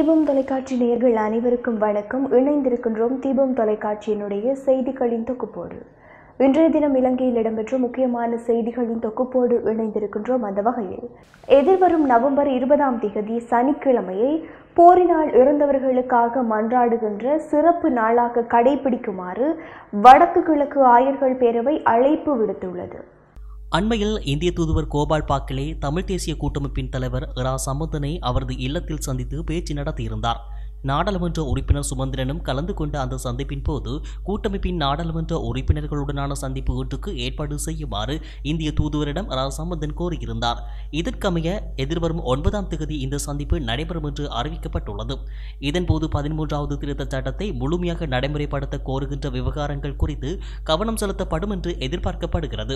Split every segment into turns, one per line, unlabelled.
தீபம் தொலைக்காட்சி நேயர்கள் அனைவருக்கும் வணக்கம் இணைந்திருக்கின்றோம் தீபம் தொலைக்காட்சியினுடைய செய்திகளின் தொகுப்போடு இன்றைய தினம் இலங்கையில் இடம்பெற்ற முக்கியமான செய்திகளின் தொகுப்போடு இணைந்திருக்கின்றோம் அந்த வகையில் எதிர்வரும் நவம்பர் இருபதாம் திகதி சனிக்கிழமையை போரினால் இறந்தவர்களுக்காக மன்றாடுகின்ற சிறப்பு நாளாக கடைபிடிக்குமாறு வடக்கு கிழக்கு ஆயர்கள் பேரவை அழைப்பு விடுத்துள்ளது
அண்மையில் இந்திய தூதுவர் கோபால் பாக்கிலே தமிழ் தேசிய கூட்டமைப்பின் தலைவர் இரா சம்பந்தனை அவரது இல்லத்தில் சந்தித்து பேச்சு நடத்தியிருந்தார் நாடாளுமன்ற உறுப்பினர் சுமந்திரனும் கலந்து கொண்ட அந்த சந்திப்பின் போது கூட்டமைப்பின் நாடாளுமன்ற உறுப்பினர்களுடனான சந்திப்பு ஒன்றுக்கு ஏற்பாடு செய்யுமாறு இந்திய தூதுவரிடம் இரா சம்பந்தன் கோரியிருந்தார் இதற்கமைய எதிர்வரும் ஒன்பதாம் தேதி இந்த சந்திப்பு நடைபெறும் என்று அறிவிக்கப்பட்டுள்ளது இதன்போது பதிமூன்றாவது திருத்தச் சட்டத்தை முழுமையாக நடைமுறைப்படுத்த கோருகின்ற விவகாரங்கள் குறித்து கவனம் செலுத்தப்படும் என்று எதிர்பார்க்கப்படுகிறது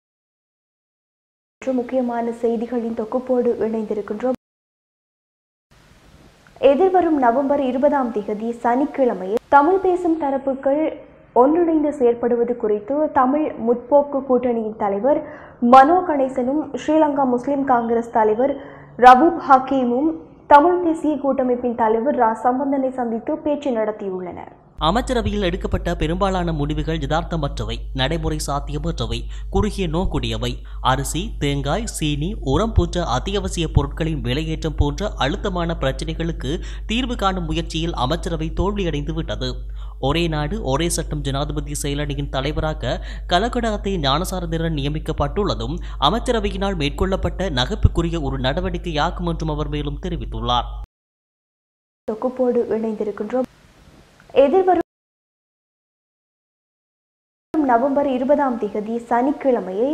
மற்ற முக்கியமான செய்திகளின் தொகுப்போடு இணைந்திருக்கின்றோம் எதிர்வரும் நவம்பர் இருபதாம் திகதி சனிக்கிழமையில் தமிழ் பேசும் தரப்புகள் ஒன்றிணைந்து செயற்படுவது குறித்து தமிழ் முற்போக்கு கூட்டணியின் தலைவர் மனோ கணேசனும் ஸ்ரீலங்கா முஸ்லிம் காங்கிரஸ் தலைவர் ரவூப் ஹக்கீமும் தமிழ் தேசிய கூட்டமைப்பின் தலைவர் ரா சம்பந்தனை சந்தித்து பேச்சு நடத்தியுள்ளனர்
அமைச்சரவையில் எடுக்கப்பட்ட பெரும்பாலான முடிவுகள் யதார்த்தமற்றவை நடைமுறை சாத்தியமற்றவை குறுகிய நோக்குடையவை அரிசி தேங்காய் சீனி உரம் போன்ற அத்தியாவசிய பொருட்களின் விலையேற்றம் போன்ற அழுத்தமான பிரச்சினைகளுக்கு தீர்வு காணும் முயற்சியில் அமைச்சரவை தோல்வியடைந்து விட்டது ஒரே நாடு ஒரே சட்டம் ஜனாதிபதி செயலணியின் தலைவராக கலகடாத்தை ஞானசாரதிரன் நியமிக்கப்பட்டுள்ளதும் அமைச்சரவையினால் மேற்கொள்ளப்பட்ட நகைப்புக்குரிய ஒரு நடவடிக்கையாகும் என்றும் அவர் மேலும் தெரிவித்துள்ளார்
தொகுப்போடு இணைந்திருக்கின்றோம் எதிர்வரும் நவம்பர் இருபதாம் திகதி சனிக்கிழமையை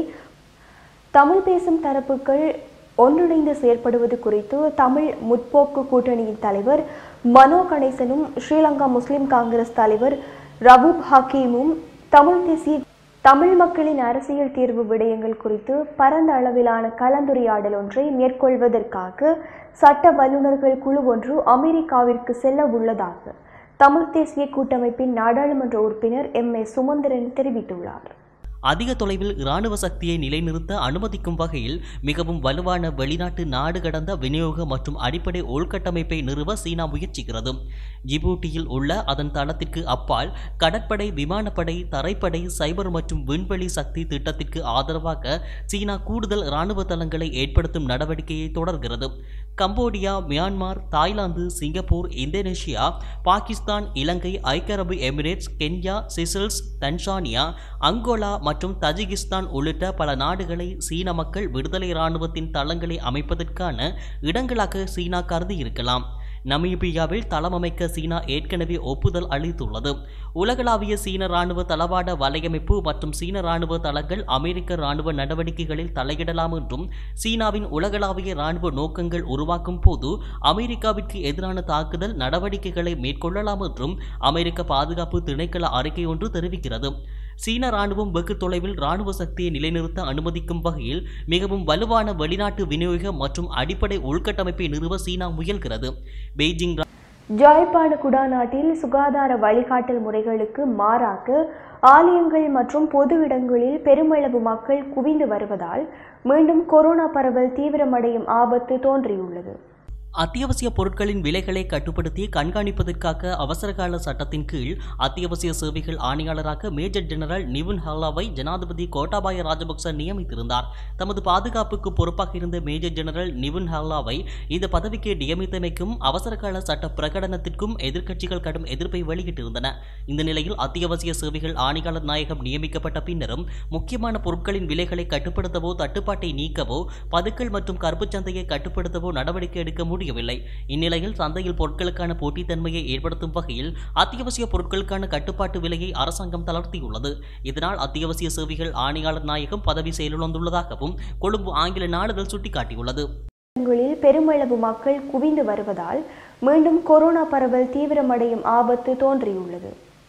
தமிழ் பேசும் தரப்புகள் ஒன்றிணைந்து செயற்படுவது குறித்து தமிழ் முற்போக்கு கூட்டணியின் தலைவர் மனோ கணேசனும் ஸ்ரீலங்கா முஸ்லிம் காங்கிரஸ் தலைவர் ரவூப் ஹக்கீமும் தமிழ் தேசிய தமிழ் மக்களின் அரசியல் தீர்வு விடயங்கள் குறித்து பரந்த அளவிலான கலந்துரையாடல் ஒன்றை மேற்கொள்வதற்காக சட்ட வல்லுநர்கள் குழு ஒன்று அமெரிக்காவிற்கு செல்ல உள்ளதாக தமிழ் தேசிய கூட்டமைப்பின் நாடாளுமன்ற உறுப்பினர் எம் ஏ சுமந்திரன் தெரிவித்துள்ளார்
அதிக தொலைவில் இராணுவ சக்தியை நிலைநிறுத்த அனுமதிக்கும் வகையில் மிகவும் வலுவான வெளிநாட்டு நாடு கடந்த விநியோக மற்றும் அடிப்படை உள்கட்டமைப்பை நிறுவ சீனா முயற்சிக்கிறது ஜிபூட்டியில் உள்ள அதன் தளத்திற்கு அப்பால் கடற்படை விமானப்படை தரைப்படை சைபர் மற்றும் விண்வெளி சக்தி திட்டத்திற்கு ஆதரவாக சீனா கூடுதல் இராணுவ தளங்களை ஏற்படுத்தும் நடவடிக்கையை தொடர்கிறது Cambodia Myanmar Thailand Singapore Indonesia Pakistan Ilangai ஐக்கிய அரபு Emirates Kenya Seychelles Tanzania Angola மற்றும் தஜிகிஸ்தான் உள்ளிட்ட பல நாடுகளை சீன மக்கள் விடுதலை இராணுவத்தின் தளங்களை அமைப்பதற்கான இடங்களாக சீனா கருதி இருக்கலாம் நமீபியாவில் தளம் அமைக்க சீனா ஏற்கனவே ஒப்புதல் அளித்துள்ளது உலகளாவிய சீன ராணுவ தளவாட வலையமைப்பு மற்றும் சீன ராணுவ தளங்கள் அமெரிக்க ராணுவ நடவடிக்கைகளில் தலையிடலாம் என்றும் சீனாவின் உலகளாவிய ராணுவ நோக்கங்கள் உருவாக்கும் போது அமெரிக்காவிற்கு எதிரான தாக்குதல் நடவடிக்கைகளை மேற்கொள்ளலாம் என்றும் அமெரிக்க பாதுகாப்பு திணைக்கள அறிக்கை ஒன்று தெரிவிக்கிறது சீன ராணுவம் வெகு தொலைவில் ராணுவ சக்தியை நிலைநிறுத்த அனுமதிக்கும் வகையில் மிகவும் வலுவான வெளிநாட்டு விநியோக மற்றும் அடிப்படை உள்கட்டமைப்பை நிறுவ சீனா முயல்கிறது பெய்ஜிங்
ஜாழ்ப்பாண குடாநாட்டில் சுகாதார வழிகாட்டல் முறைகளுக்கு மாறாக ஆலயங்கள் மற்றும் பொது இடங்களில் பெருமளவு மக்கள் குவிந்து வருவதால் மீண்டும் கொரோனா பரவல் தீவிரமடையும் ஆபத்து தோன்றியுள்ளது
அத்தியாவசிய பொருட்களின் விலைகளை கட்டுப்படுத்தி கண்காணிப்பதற்காக அவசரகால சட்டத்தின் கீழ் அத்தியாவசிய சேவைகள் ஆணையாளராக மேஜர் ஜெனரல் நிவுன் ஹல்லாவை ஜனாதிபதி கோட்டாபாய ராஜபக்ச நியமித்திருந்தார் தமது பாதுகாப்புக்கு பொறுப்பாக இருந்த மேஜர் ஜெனரல் நிவுன் ஹல்லாவை இந்த பதவிக்கு நியமித்தமைக்கும் அவசரகால சட்ட பிரகடனத்திற்கும் எதிர்க்கட்சிகள் கடும் எதிர்ப்பை வெளியிட்டிருந்தன இந்த நிலையில் அத்தியாவசிய சேவைகள் ஆணையாளர் நாயகம் நியமிக்கப்பட்ட பின்னரும் முக்கியமான பொருட்களின் விலைகளை கட்டுப்படுத்தவோ தட்டுப்பாட்டை நீக்கவோ பதுக்கள் மற்றும் கருப்புச் சந்தையை கட்டுப்படுத்தவோ நடவடிக்கை எடுக்க முடியும் முடியவில்லை இந்நிலையில் சந்தையில் பொருட்களுக்கான போட்டித்தன்மையை ஏற்படுத்தும் வகையில் அத்தியாவசிய பொருட்களுக்கான கட்டுப்பாட்டு விலையை அரசாங்கம் தளர்த்தியுள்ளது இதனால் அத்தியாவசிய சேவைகள் ஆணையாளர் நாயகம் பதவி செயலிழந்துள்ளதாகவும் கொழும்பு ஆங்கில நாளிதழ் சுட்டிக்காட்டியுள்ளது
இடங்களில் பெருமளவு மக்கள் குவிந்து வருவதால் மீண்டும் கொரோனா பரவல் தீவிரமடையும் ஆபத்து தோன்றியுள்ளது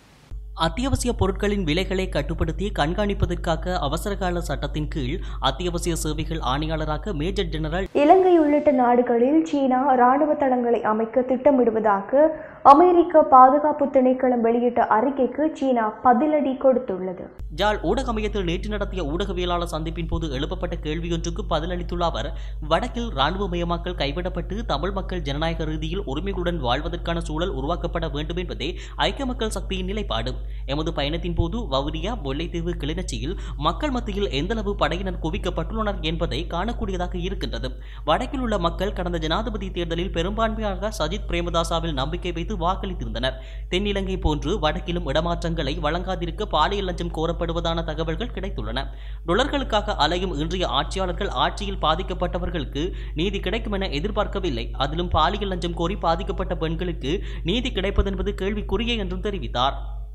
அத்தியாவசிய பொருட்களின் விலைகளை கட்டுப்படுத்தி கண்காணிப்பதற்காக அவசரகால சட்டத்தின் கீழ் அத்தியாவசிய சேவைகள் ஆணையாளராக மேஜர் ஜெனரல்
இலங்கை உள்ளிட்ட நாடுகளில் சீனா ராணுவ தளங்களை அமைக்க திட்டமிடுவதாக அமெரிக்க பாதுகாப்பு திணைக்களம் வெளியிட்ட அறிக்கைக்கு சீனா பதிலடி கொடுத்துள்ளது
ஜாழ் ஊடக மையத்தில் நேற்று நடத்திய ஊடகவியலாளர் சந்திப்பின் போது எழுப்பப்பட்ட கேள்வியொன்றுக்கு பதிலளித்துள்ள அவர் வடக்கில் இராணுவமயமாக்கல் கைவிடப்பட்டு தமிழ் மக்கள் ஜனநாயக ரீதியில் உரிமைகளுடன் வாழ்வதற்கான சூழல் உருவாக்கப்பட வேண்டும் என்பதே ஐக்கிய மக்கள் சக்தியின் நிலைப்பாடு எமது பயணத்தின் போது வவுனியா முல்லைத்தீவு கிளிநொச்சியில் மக்கள் மத்தியில் எந்தளவு படையினர் குவிக்கப்பட்டுள்ளனர் என்பதை காணக்கூடியதாக இருக்கின்றது வடக்கில் உள்ள மக்கள் கடந்த ஜனாதிபதி தேர்தலில் பெரும்பான்மையாக சஜித் பிரேமதாசாவில் நம்பிக்கை வைத்து வாக்களித்திருந்தனர் தென்னிலங்கை போன்று வடக்கிலும் இடமாற்றங்களை வழங்காதிருக்க பாலியல் லஞ்சம் கோரப்படுவதான தகவல்கள் கிடைத்துள்ளன டொலர்களுக்காக அலையும் இன்றைய ஆட்சியாளர்கள் ஆட்சியில் பாதிக்கப்பட்டவர்களுக்கு நீதி கிடைக்கும் என எதிர்பார்க்கவில்லை அதிலும் பாலியல் லஞ்சம் கோரி பாதிக்கப்பட்ட பெண்களுக்கு நீதி கிடைப்பதென்பது கேள்விக்குறியே என்றும் தெரிவித்தார்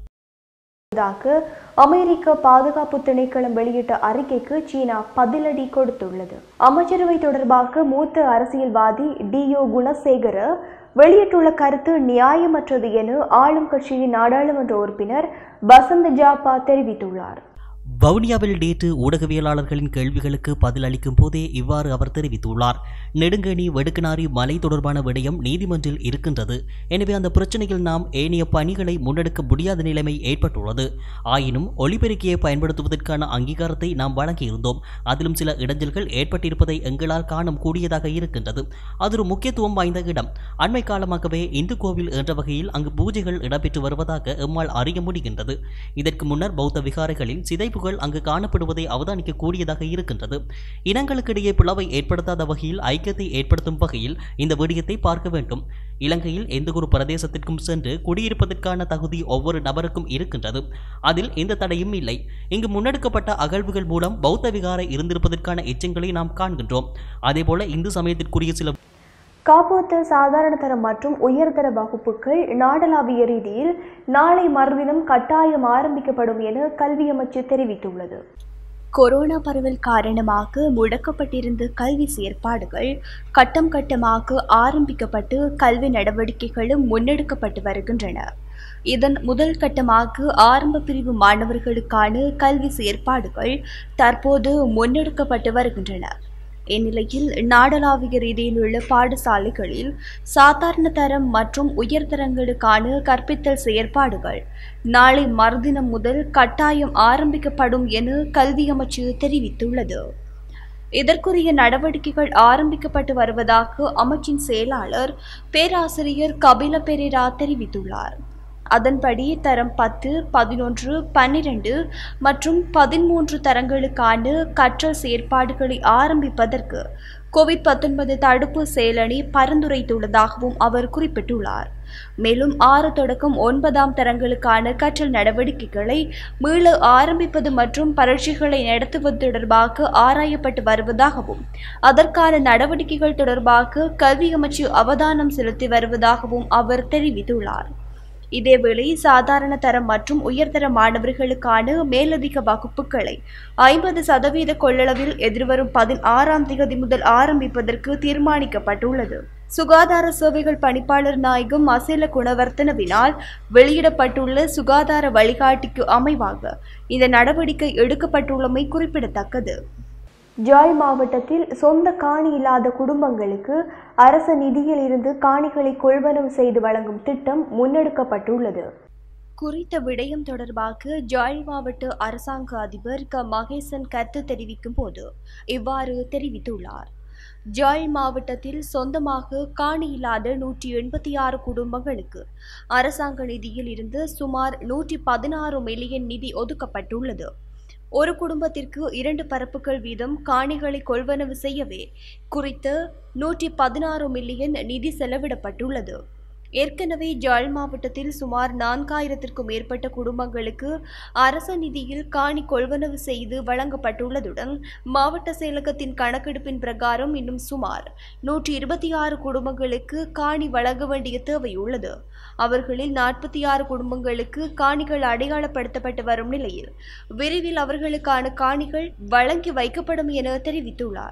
தாக அமெரிக்க பாதுகாப்பு திணைக்களம் வெளியிட்ட அறிக்கைக்கு சீனா பதிலடி கொடுத்துள்ளது அமைச்சரவை தொடர்பாக மூத்த அரசியல்வாதி டியோ குணசேகர வெளியிட்டுள்ள கருத்து நியாயமற்றது என ஆளும் கட்சியின் நாடாளுமன்ற உறுப்பினர் வசந்த் ஜாப்பா தெரிவித்துள்ளார்
வவுனியாவில் நேற்று ஊடகவியலாளர்களின் கேள்விகளுக்கு பதிலளிக்கும் போதே இவ்வாறு அவர் தெரிவித்துள்ளார் நெடுங்கணி வெடுக்கனாரி மலை தொடர்பான விடயம் நீதிமன்றில் இருக்கின்றது எனவே அந்த பிரச்சனையில் நாம் ஏனைய பணிகளை முன்னெடுக்க முடியாத நிலைமை ஏற்பட்டுள்ளது ஆயினும் ஒலிபெருக்கியை பயன்படுத்துவதற்கான அங்கீகாரத்தை நாம் வழங்கியிருந்தோம் அதிலும் சில இடைஞ்சல்கள் ஏற்பட்டிருப்பதை எங்களால் காண கூடியதாக இருக்கின்றது அது ஒரு முக்கியத்துவம் வாய்ந்த இடம் அண்மை காலமாகவே இந்து கோவில் என்ற வகையில் அங்கு பூஜைகள் இடம்பெற்று வருவதாக எம்மால் அறிய முடிகின்றது இதற்கு முன்னர் பௌத்த விகாரைகளில் சிதைப்புகள் அங்கு காணப்படுவதை அவதானிக்க கூடியதாக இருக்கின்றது இனங்களுக்கிடையே பிளவை ஏற்படுத்தாத வகையில் ஐக்கியத்தை ஏற்படுத்தும் வகையில் இந்த விடயத்தை பார்க்க வேண்டும் இலங்கையில் எந்த ஒரு பிரதேசத்திற்கும் சென்று குடியிருப்பதற்கான தகுதி ஒவ்வொரு நபருக்கும் இருக்கின்றது அதில் எந்த தடையும் இல்லை இங்கு முன்னெடுக்கப்பட்ட அகழ்வுகள் மூலம் பௌத்த விகாரை இருந்திருப்பதற்கான எச்சங்களை நாம் காண்கின்றோம் அதேபோல இந்து சமயத்திற்குரிய சில
காப்போத்த சாதாரண தரம் மற்றும் உயர்தர வகுப்புகள் நாடளாவிய ரீதியில் நாளை மறுதினம் கட்டாயம் ஆரம்பிக்கப்படும் என கல்வி அமைச்சு தெரிவித்துள்ளது
கொரோனா பரவல் காரணமாக முடக்கப்பட்டிருந்த கல்வி செயற்பாடுகள் கட்டம் கட்டமாக ஆரம்பிக்கப்பட்டு கல்வி நடவடிக்கைகளும் முன்னெடுக்கப்பட்டு வருகின்றன இதன் முதல் கட்டமாக ஆரம்ப பிரிவு மாணவர்களுக்கான கல்வி செயற்பாடுகள் தற்போது முன்னெடுக்கப்பட்டு வருகின்றன இந்நிலையில் நாடளாவிய ரீதியில் உள்ள பாடசாலைகளில் சாதாரண தரம் மற்றும் உயர்தரங்களுக்கான கற்பித்தல் செயற்பாடுகள் நாளை மறுதினம் முதல் கட்டாயம் ஆரம்பிக்கப்படும் என கல்வி அமைச்சு தெரிவித்துள்ளது இதற்குரிய நடவடிக்கைகள் ஆரம்பிக்கப்பட்டு வருவதாக அமைச்சின் செயலாளர் பேராசிரியர் கபில பெரேரா தெரிவித்துள்ளார் அதன்படி தரம் பத்து பதினொன்று பன்னிரண்டு மற்றும் பதிமூன்று தரங்களுக்கான கற்றல் செயற்பாடுகளை ஆரம்பிப்பதற்கு கோவிட் பத்தொன்பது தடுப்பு செயலணி பரிந்துரைத்துள்ளதாகவும் அவர் குறிப்பிட்டுள்ளார் மேலும் ஆறு தொடக்கம் ஒன்பதாம் தரங்களுக்கான கற்றல் நடவடிக்கைகளை மீள ஆரம்பிப்பது மற்றும் பரீட்சைகளை நடத்துவது தொடர்பாக ஆராயப்பட்டு வருவதாகவும் அதற்கான நடவடிக்கைகள் தொடர்பாக கல்வி அமைச்சு அவதானம் செலுத்தி வருவதாகவும் அவர் தெரிவித்துள்ளார் இதேவேளை சாதாரண தரம் மற்றும் உயர்தர மாணவர்களுக்கான மேலதிக வகுப்புகளை ஐம்பது சதவீத கொள்ளளவில் எதிர்வரும் பதினாறாம் திகதி முதல் ஆரம்பிப்பதற்கு தீர்மானிக்கப்பட்டுள்ளது சுகாதார சேவைகள் பணிப்பாளர் நாயகம் அசேல குணவர்த்தனவினால் வெளியிடப்பட்டுள்ள சுகாதார வழிகாட்டிக்கு அமைவாக இந்த நடவடிக்கை எடுக்கப்பட்டுள்ளமை குறிப்பிடத்தக்கது
ஜாழ் மாவட்டத்தில் சொந்த காணி இல்லாத குடும்பங்களுக்கு அரச நிதியில் இருந்து காணிகளை கொள்வனவு செய்து வழங்கும் திட்டம் முன்னெடுக்கப்பட்டுள்ளது
குறித்த விடயம் தொடர்பாக ஜாழ் மாவட்ட அரசாங்க அதிபர் க மகேசன் கருத்து தெரிவிக்கும் போது இவ்வாறு தெரிவித்துள்ளார் ஜாழ் மாவட்டத்தில் சொந்தமாக காணி இல்லாத நூற்றி எண்பத்தி ஆறு குடும்பங்களுக்கு அரசாங்க நிதியில் இருந்து சுமார் நூற்றி பதினாறு மில்லியன் நிதி ஒதுக்கப்பட்டுள்ளது ஒரு குடும்பத்திற்கு இரண்டு பரப்புகள் வீதம் காணிகளை கொள்வனவு செய்யவே குறித்த நூற்றி பதினாறு மில்லியன் நிதி செலவிடப்பட்டுள்ளது ஏற்கனவே ஜாழ் மாவட்டத்தில் சுமார் நான்காயிரத்திற்கும் மேற்பட்ட குடும்பங்களுக்கு அரச நிதியில் காணி கொள்வனவு செய்து வழங்கப்பட்டுள்ளதுடன் மாவட்ட செயலகத்தின் கணக்கெடுப்பின் பிரகாரம் இன்னும் சுமார் நூற்றி இருபத்தி ஆறு குடும்பங்களுக்கு காணி வழங்க வேண்டிய தேவை உள்ளது அவர்களில் நாற்பத்தி ஆறு குடும்பங்களுக்கு காணிகள் அடையாளப்படுத்தப்பட்டு வரும் நிலையில் விரைவில் அவர்களுக்கான காணிகள் வழங்கி வைக்கப்படும் என தெரிவித்துள்ளார்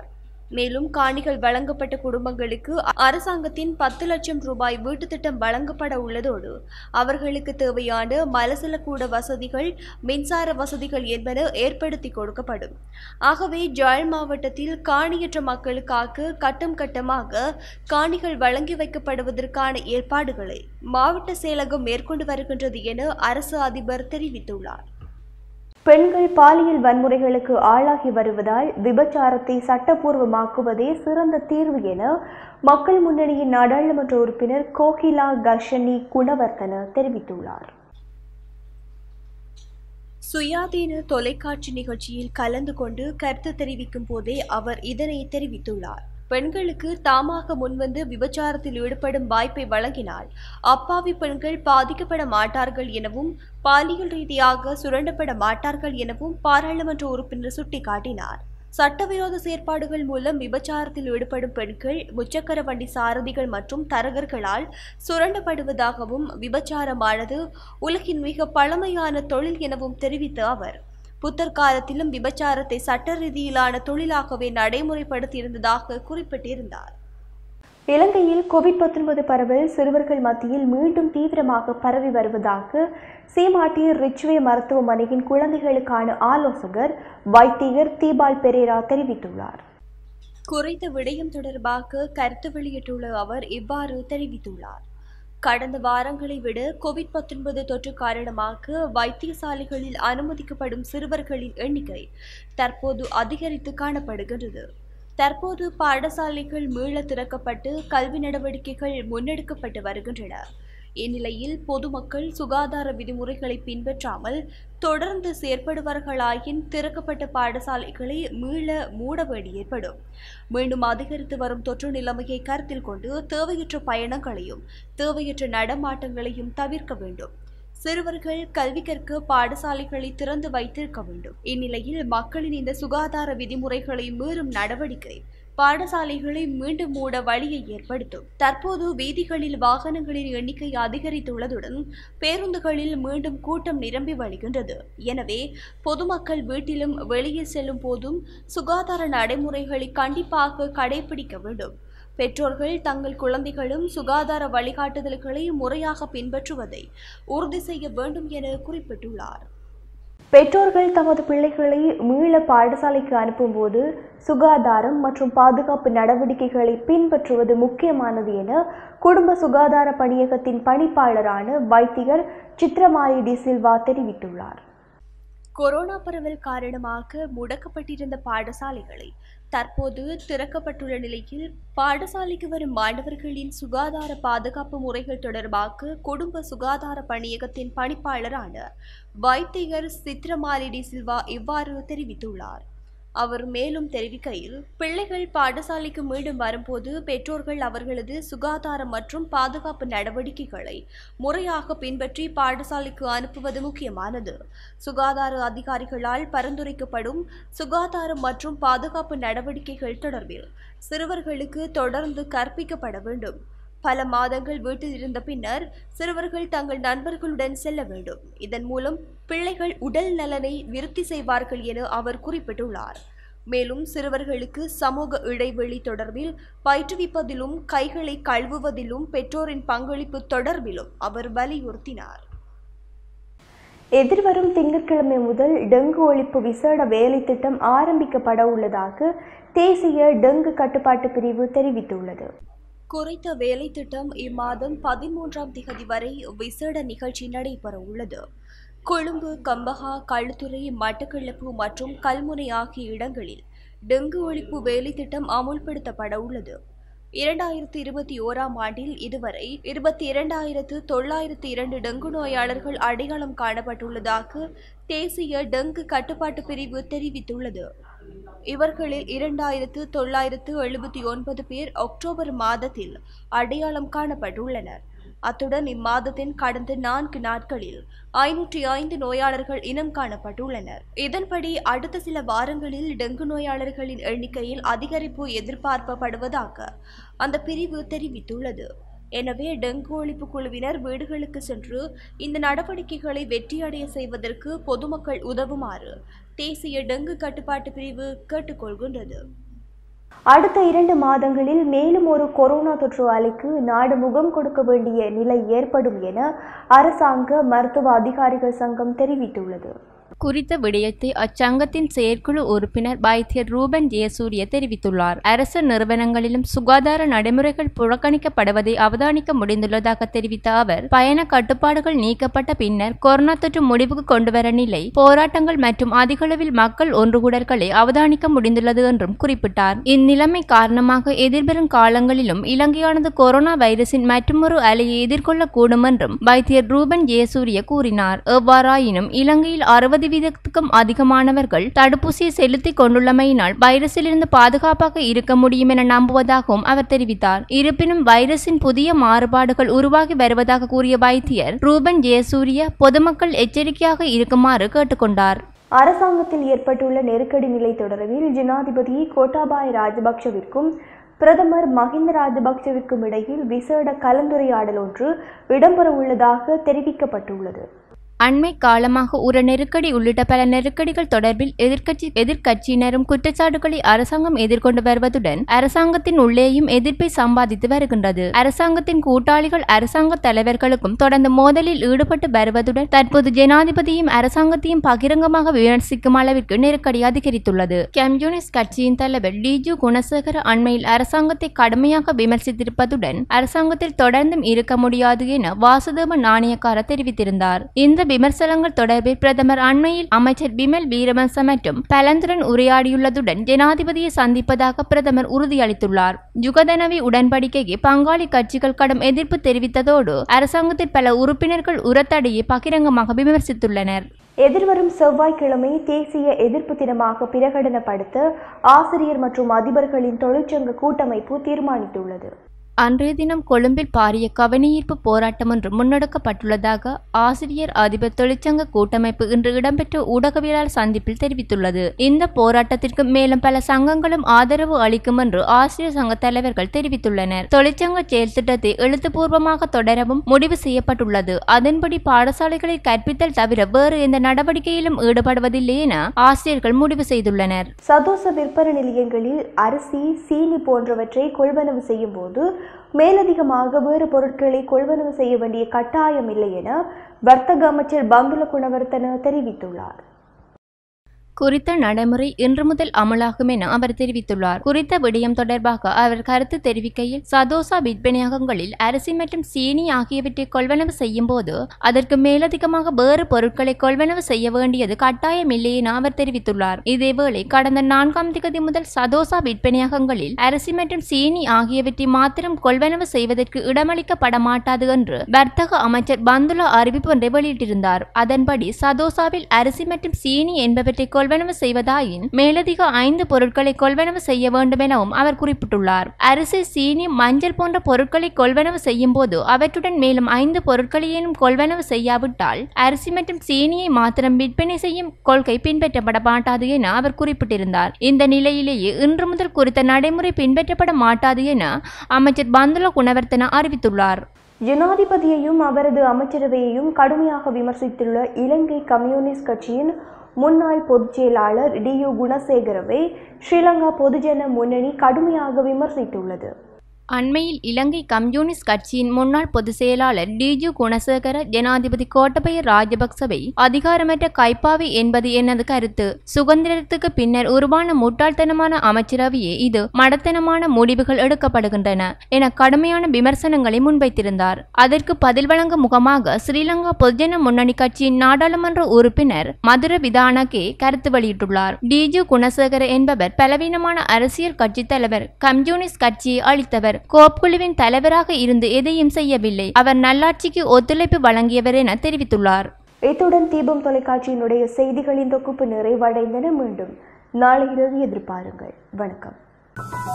மேலும் காணிகள் வழங்கப்பட்ட குடும்பங்களுக்கு அரசாங்கத்தின் பத்து லட்சம் ரூபாய் வீட்டுத் திட்டம் வழங்கப்பட உள்ளதோடு அவர்களுக்கு தேவையான மலசலக்கூட வசதிகள் மின்சார வசதிகள் என்பன ஏற்படுத்தி கொடுக்கப்படும் ஆகவே ஜாழ் மாவட்டத்தில் காணியற்ற மக்களுக்காக கட்டம் கட்டமாக காணிகள் வழங்கி வைக்கப்படுவதற்கான ஏற்பாடுகளை மாவட்ட செயலகம் மேற்கொண்டு வருகின்றது என அரசு அதிபர் தெரிவித்துள்ளார்
பெண்கள் பாலியல் வன்முறைகளுக்கு ஆளாகி வருவதால் விபச்சாரத்தை சட்டப்பூர்வமாக்குவதே சிறந்த தீர்வு என மக்கள் முன்னணியின் நாடாளுமன்ற உறுப்பினர் கோகிலா கஷனி குணவர்த்தன தெரிவித்துள்ளார்
சுயாதீன தொலைக்காட்சி நிகழ்ச்சியில் கலந்து கொண்டு கருத்து தெரிவிக்கும் போதே அவர் இதனை தெரிவித்துள்ளார் பெண்களுக்கு தாமாக முன்வந்து விபச்சாரத்தில் ஈடுபடும் வாய்ப்பை வழங்கினால் அப்பாவி பெண்கள் பாதிக்கப்பட மாட்டார்கள் எனவும் பாலியல் ரீதியாக சுரண்டப்பட மாட்டார்கள் எனவும் பாராளுமன்ற உறுப்பினர் சுட்டிக்காட்டினார் சட்டவிரோத செயற்பாடுகள் மூலம் விபச்சாரத்தில் ஈடுபடும் பெண்கள் முச்சக்கர வண்டி சாரதிகள் மற்றும் தரகர்களால் சுரண்டப்படுவதாகவும் விபச்சாரமானது உலகின் மிக பழமையான தொழில் எனவும் தெரிவித்த அவர் புத்தர் காலத்திலும் விபச்சாரத்தை சட்ட ரீதியிலான தொழிலாகவே நடைமுறைப்படுத்தியிருந்ததாக குறிப்பிட்டிருந்தார்
இலங்கையில் கோவிட் 19 பரவல் சிறுவர்கள் மத்தியில் மீண்டும் தீவிரமாக பரவி வருவதாக சீமாட்டி ரிச்வே மருத்துவமனையின் குழந்தைகளுக்கான ஆலோசகர் வைத்தியர் தீபால் பெரேரா தெரிவித்துள்ளார்
குறித்த விடயம் தொடர்பாக கருத்து வெளியிட்டுள்ள அவர் இவ்வாறு தெரிவித்துள்ளார் கடந்த வாரங்களை விட கோவிட் 19 தொற்று காரணமாக வைத்தியசாலைகளில் அனுமதிக்கப்படும் சிறுவர்களின் எண்ணிக்கை தற்போது அதிகரித்து காணப்படுகின்றது தற்போது பாடசாலைகள் மீள திறக்கப்பட்டு கல்வி நடவடிக்கைகள் முன்னெடுக்கப்பட்டு வருகின்றன இந்நிலையில் பொதுமக்கள் சுகாதார விதிமுறைகளை பின்பற்றாமல் தொடர்ந்து செயற்படுவார்களாயின் திறக்கப்பட்ட பாடசாலைகளை மீள மூட வேண்டி ஏற்படும் மீண்டும் அதிகரித்து வரும் தொற்று நிலைமையை கருத்தில் கொண்டு தேவையற்ற பயணங்களையும் தேவையற்ற நடமாட்டங்களையும் தவிர்க்க வேண்டும் சிறுவர்கள் கல்வி கற்க பாடசாலைகளை திறந்து வைத்திருக்க வேண்டும் இந்நிலையில் மக்களின் இந்த சுகாதார விதிமுறைகளை மீறும் நடவடிக்கை பாடசாலைகளை மீண்டும் மூட வழியை ஏற்படுத்தும் தற்போது வீதிகளில் வாகனங்களின் எண்ணிக்கை அதிகரித்துள்ளதுடன் பேருந்துகளில் மீண்டும் கூட்டம் நிரம்பி வழிகின்றது எனவே பொதுமக்கள் வீட்டிலும் வெளியே செல்லும் போதும் சுகாதார நடைமுறைகளை கண்டிப்பாக கடைபிடிக்க வேண்டும் பெற்றோர்கள் தங்கள் குழந்தைகளும் சுகாதார வழிகாட்டுதல்களை முறையாக பின்பற்றுவதை உறுதி செய்ய வேண்டும் என குறிப்பிட்டுள்ளார்
பெற்றோர்கள் தமது பிள்ளைகளை மீள பாடசாலைக்கு அனுப்பும்போது சுகாதாரம் மற்றும் பாதுகாப்பு நடவடிக்கைகளை பின்பற்றுவது முக்கியமானது என குடும்ப சுகாதார பணியகத்தின் பணிப்பாளரான வைத்தியர் சித்ரமாலி டி சில்வா தெரிவித்துள்ளார்
கொரோனா பரவல் காரணமாக முடக்கப்பட்டிருந்த பாடசாலைகளை தற்போது திறக்கப்பட்டுள்ள நிலையில் பாடசாலைக்கு வரும் மாணவர்களின் சுகாதார பாதுகாப்பு முறைகள் தொடர்பாக குடும்ப சுகாதார பணியகத்தின் பணிப்பாளரான வைத்தியர் சித்ரமாலிடி சில்வா இவ்வாறு தெரிவித்துள்ளார் அவர் மேலும் தெரிவிக்கையில் பிள்ளைகள் பாடசாலைக்கு மீண்டும் வரும்போது பெற்றோர்கள் அவர்களது சுகாதார மற்றும் பாதுகாப்பு நடவடிக்கைகளை முறையாக பின்பற்றி பாடசாலைக்கு அனுப்புவது முக்கியமானது சுகாதார அதிகாரிகளால் பரிந்துரைக்கப்படும் சுகாதாரம் மற்றும் பாதுகாப்பு நடவடிக்கைகள் தொடர்பில் சிறுவர்களுக்கு தொடர்ந்து கற்பிக்கப்பட வேண்டும் பல மாதங்கள் வீட்டில் இருந்த பின்னர் சிறுவர்கள் தங்கள் நண்பர்களுடன் செல்ல வேண்டும் இதன் மூலம் பிள்ளைகள் உடல் நலனை விருத்தி செய்வார்கள் என அவர் குறிப்பிட்டுள்ளார் மேலும் சிறுவர்களுக்கு சமூக இடைவெளி தொடர்பில் பயிற்றுவிப்பதிலும் கைகளை கழுவுவதிலும் பெற்றோரின் பங்களிப்பு தொடர்பிலும் அவர் வலியுறுத்தினார்
எதிர்வரும் திங்கட்கிழமை முதல் டெங்கு ஒழிப்பு விசேட வேலை திட்டம் ஆரம்பிக்கப்பட உள்ளதாக தேசிய டெங்கு கட்டுப்பாட்டு பிரிவு தெரிவித்துள்ளது
குறித்த வேலை திட்டம் இம்மாதம் பதிமூன்றாம் திகதி வரை விசேட நிகழ்ச்சி நடைபெற உள்ளது கொழும்பு கம்பஹா களுத்துறை மட்டக்களப்பு மற்றும் கல்முனை ஆகிய இடங்களில் டெங்கு ஒழிப்பு வேலை திட்டம் அமுல்படுத்தப்பட உள்ளது இரண்டாயிரத்தி இருபத்தி ஓராம் ஆண்டில் இதுவரை இருபத்தி இரண்டாயிரத்து தொள்ளாயிரத்து இரண்டு டெங்கு நோயாளர்கள் அடையாளம் காணப்பட்டுள்ளதாக தேசிய டெங்கு கட்டுப்பாட்டு பிரிவு தெரிவித்துள்ளது இவர்களில் இரண்டாயிரத்து தொள்ளாயிரத்து எழுபத்தி ஒன்பது பேர் அக்டோபர் மாதத்தில் அடையாளம் காணப்பட்டுள்ளனர் அத்துடன் இம்மாதத்தின் கடந்த நான்கு நாட்களில் ஐநூற்றி ஐந்து நோயாளர்கள் இனம் காணப்பட்டுள்ளனர் இதன்படி அடுத்த சில வாரங்களில் டெங்கு நோயாளர்களின் எண்ணிக்கையில் அதிகரிப்பு எதிர்பார்க்கப்படுவதாக அந்த பிரிவு தெரிவித்துள்ளது எனவே டெங்கு ஒழிப்பு குழுவினர் வீடுகளுக்கு சென்று இந்த நடவடிக்கைகளை வெற்றியடைய செய்வதற்கு பொதுமக்கள் உதவுமாறு தேசிய டெங்கு கட்டுப்பாட்டு பிரிவு கேட்டுக்கொள்கின்றது
அடுத்த இரண்டு மாதங்களில் மேலும் ஒரு கொரோனா தொற்று அலைக்கு நாடு முகம் கொடுக்க வேண்டிய நிலை ஏற்படும் என அரசாங்க மருத்துவ அதிகாரிகள் சங்கம் தெரிவித்துள்ளது
குறித்த விடயத்தை அச்சங்கத்தின் செயற்குழு உறுப்பினர் வைத்தியர் ரூபன் ஜெயசூரிய தெரிவித்துள்ளார் அரசு நிறுவனங்களிலும் சுகாதார நடைமுறைகள் புறக்கணிக்கப்படுவதை அவதானிக்க முடிந்துள்ளதாக தெரிவித்த அவர் பயண கட்டுப்பாடுகள் நீக்கப்பட்ட பின்னர் கொரோனா தொற்று முடிவுக்கு கொண்டுவர நிலை போராட்டங்கள் மற்றும் அதிகளவில் மக்கள் ஒன்றுகூடல்களை அவதானிக்க முடிந்துள்ளது என்றும் குறிப்பிட்டார் இந்நிலைமை காரணமாக எதிர்வரும் காலங்களிலும் இலங்கையானது கொரோனா வைரஸின் மற்றொரு அலையை எதிர்கொள்ளக்கூடும் என்றும் வைத்தியர் ரூபன் ஜெயசூரிய கூறினார் எவ்வாறாயினும் இலங்கையில் அறுபது வீதத்துக்கும் அதிகமானவர்கள் தடுப்பூசியை செலுத்திக் கொண்டுள்ளமையினால் வைரஸிலிருந்து பாதுகாப்பாக இருக்க முடியும் என நம்புவதாகவும் அவர் தெரிவித்தார் இருப்பினும் வைரஸின் புதிய மாறுபாடுகள் உருவாகி வருவதாக கூறிய வைத்தியர் ரூபன் ஜெயசூரிய பொதுமக்கள் எச்சரிக்கையாக இருக்குமாறு கேட்டுக்கொண்டார்
அரசாங்கத்தில் ஏற்பட்டுள்ள நெருக்கடி நிலை தொடர்பில் ஜனாதிபதி கோட்டாபாய ராஜபக்ஷவிற்கும் பிரதமர் மஹிந்த ராஜபக்ஷவிற்கும் இடையில் விசேட கலந்துரையாடல் ஒன்று இடம்பெற உள்ளதாக தெரிவிக்கப்பட்டுள்ளது
அண்மை காலமாக ஒரு நெருக்கடி உள்ளிட்ட பல நெருக்கடிகள் தொடர்பில் எதிர்க்கட்சி எதிர்க்கட்சியினரும் குற்றச்சாட்டுகளை அரசாங்கம் எதிர்கொண்டு வருவதுடன் அரசாங்கத்தின் உள்ளேயும் எதிர்ப்பை சம்பாதித்து வருகின்றது அரசாங்கத்தின் கூட்டாளிகள் அரசாங்க தலைவர்களுக்கும் தொடர்ந்து மோதலில் ஈடுபட்டு வருவதுடன் தற்போது ஜனாதிபதியும் அரசாங்கத்தையும் பகிரங்கமாக விமர்சிக்கும் அளவிற்கு நெருக்கடி அதிகரித்துள்ளது கம்யூனிஸ்ட் கட்சியின் தலைவர் டிஜு குணசேகர அண்மையில் அரசாங்கத்தை கடுமையாக விமர்சித்திருப்பதுடன் அரசாங்கத்தில் தொடர்ந்தும் இருக்க முடியாது என வாசுதேவ நாணயக்கார தெரிவித்திருந்தார் இந்த விமர்சனங்கள் தொடர்பில் பிரதமர் அண்மையில் அமைச்சர் பிமல் வீரவன்ச மற்றும் பலந்துடன் உரையாடியுள்ளதுடன் ஜனாதிபதியை சந்திப்பதாக பிரதமர் உறுதியளித்துள்ளார் ஜுகதனவி உடன்படிக்கைக்கு பங்காளி கட்சிகள் கடும் எதிர்ப்பு தெரிவித்ததோடு அரசாங்கத்தில் பல உறுப்பினர்கள் உரத்தடையை பகிரங்கமாக விமர்சித்துள்ளனர்
எதிர்வரும் செவ்வாய்க்கிழமை தேசிய எதிர்ப்பு தினமாக பிரகடனப்படுத்த ஆசிரியர் மற்றும் அதிபர்களின் தொழிற்சங்க கூட்டமைப்பு தீர்மானித்துள்ளது
அன்றைய தினம் கொழும்பில் பாரிய கவனஈர்ப்பு போராட்டம் ஒன்று முன்னெடுக்கப்பட்டுள்ளதாக ஆசிரியர் அதிபர் தொழிற்சங்க கூட்டமைப்பு இன்று இடம்பெற்ற ஊடகவியலாளர் சந்திப்பில் தெரிவித்துள்ளது இந்த போராட்டத்திற்கு மேலும் பல சங்கங்களும் ஆதரவு அளிக்கும் என்று ஆசிரியர் சங்க தலைவர்கள் தெரிவித்துள்ளனர் தொழிற்சங்க செயல் திட்டத்தை எழுத்துப்பூர்வமாக தொடரவும் முடிவு செய்யப்பட்டுள்ளது அதன்படி பாடசாலைகளில் கற்பித்தல் தவிர வேறு எந்த நடவடிக்கையிலும் ஈடுபடுவதில்லை என ஆசிரியர்கள் முடிவு செய்துள்ளனர்
சதோச விற்பனை நிலையங்களில் அரிசி சீனி போன்றவற்றை கொள்வனவு செய்யும் போது மேலதிகமாக வேறு பொருட்களை கொள்வனவு செய்ய வேண்டிய கட்டாயம் இல்லை என வர்த்தக அமைச்சர் பந்துல குணவர்த்தன தெரிவித்துள்ளார்
குறித்த நடைமுறை இன்று முதல் அமலாகும் என அவர் தெரிவித்துள்ளார் குறித்த விடயம் தொடர்பாக அவர் கருத்து தெரிவிக்கையில் சதோசா விற்பனையகங்களில் அரிசி மற்றும் சீனி ஆகியவற்றை கொள்வனவு செய்யும் போது அதற்கு மேலதிகமாக வேறு பொருட்களை கொள்வனவு செய்ய வேண்டியது கட்டாயமில்லை என அவர் தெரிவித்துள்ளார் இதேவேளை கடந்த நான்காம் திகதி முதல் சதோசா விற்பனையகங்களில் அரிசி மற்றும் சீனி ஆகியவற்றை மாத்திரம் கொள்வனவு செய்வதற்கு இடமளிக்கப்பட மாட்டாது என்று வர்த்தக அமைச்சர் பந்துலா அறிவிப்பு ஒன்றை வெளியிட்டிருந்தார் அதன்படி சதோசாவில் அரிசி மற்றும் சீனி என்பவற்றை கொள்வனவு செய்வதாயின் மேலதிக ஐந்து பொருட்களை கொள்வனவு செய்ய வேண்டும் எனவும் அவர் குறிப்பிட்டுள்ளார் அரிசி சீனி மஞ்சள் போன்ற பொருட்களை கொள்வனவு செய்யும் போது அவற்றுடன் மேலும் ஐந்து பொருட்களையேனும் கொள்வனவு செய்யாவிட்டால் அரிசி மற்றும் சீனியை மாத்திரம் விற்பனை செய்யும் கொள்கை பின்பற்றப்பட மாட்டாது என அவர் குறிப்பிட்டிருந்தார் இந்த நிலையிலேயே இன்று முதல் குறித்த நடைமுறை பின்பற்றப்பட மாட்டாது என அமைச்சர் பந்துல குணவர்த்தன அறிவித்துள்ளார்
ஜனாதிபதியையும் அவரது அமைச்சரவையையும் கடுமையாக விமர்சித்துள்ள இலங்கை கம்யூனிஸ்ட் கட்சியின் முன்னாள் பொதுச் செயலாளர் டி யு குணசேகரவை ஸ்ரீலங்கா பொதுஜன முன்னணி கடுமையாக விமர்சித்துள்ளது
அண்மையில் இலங்கை கம்யூனிஸ்ட் கட்சியின் முன்னாள் பொதுச் செயலாளர் டிஜு குணசேகர ஜனாதிபதி கோட்டபய ராஜபக்சவை அதிகாரமற்ற கைப்பாவி என்பது எனது கருத்து சுதந்திரத்துக்கு பின்னர் உருவான முட்டாள்தனமான அமைச்சரவையே இது மடத்தனமான முடிவுகள் எடுக்கப்படுகின்றன என கடுமையான விமர்சனங்களை முன்வைத்திருந்தார் அதற்கு பதில் வழங்கும் முகமாக ஸ்ரீலங்கா பொதுஜன முன்னணி கட்சியின் நாடாளுமன்ற உறுப்பினர் மதுர விதானகே கருத்து வெளியிட்டுள்ளார் டிஜு குணசேகர என்பவர் பலவீனமான அரசியல் கட்சித் தலைவர் கம்யூனிஸ்ட் கட்சியை அளித்தவர் கோப் குழுவின் தலைவராக இருந்து எதையும் செய்யவில்லை அவர் நல்லாட்சிக்கு ஒத்துழைப்பு வழங்கியவர் என தெரிவித்துள்ளார்
இத்துடன் தீபம் தொலைக்காட்சியினுடைய செய்திகளின் தொகுப்பு நிறைவடைந்தன மீண்டும் நாளை இரவு எதிர்பாருங்கள் வணக்கம்